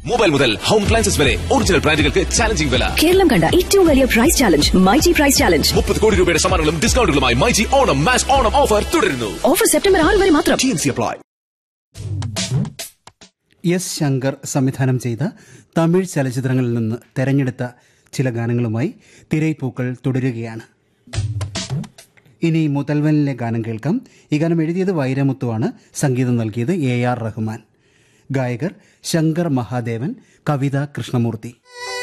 mobile മുതൽ home appliances വരെ original ബ്രാൻഡുകൾക്ക് ചാലഞ്ചിങ് വില കേരളം കണ്ട ഏറ്റവും വലിയ price challenge MyG price challenge മുപ്പത് കോടി രൂപയുടെ സമ്മാനങ്ങളും ഡിസ്കൗണ്ടുകളുമായി മൈജി ഓണം മാച്ച് ഓണം ഓഫർ തുടരുന്നു ഓഫർ സെപ്റ്റംബർ ആറ് വരെ മാത്രം T N C apply S Shankar സംവിധാനം ചെയ്ത തമിഴ് ചലച്ചിത്രങ്ങളിൽ നിന്ന് തെരഞ്ഞെടുത്ത ചില ഗാനങ്ങളുമായി തിരൈപ്പൂക്കൾ തുടരുകയാണ് ഇനി മുതൽവനിലെ ഗാനം കേൾക്കാം ഈ ഗാനം എഴുതിയത് വൈരമുത്തുവാണ് സംഗീതം നൽകിയത് എ ആർ റഹ്മാൻ ഗായകർ ശങ്കർ മഹാദേവൻ കവിത കൃഷ്ണമൂർത്തി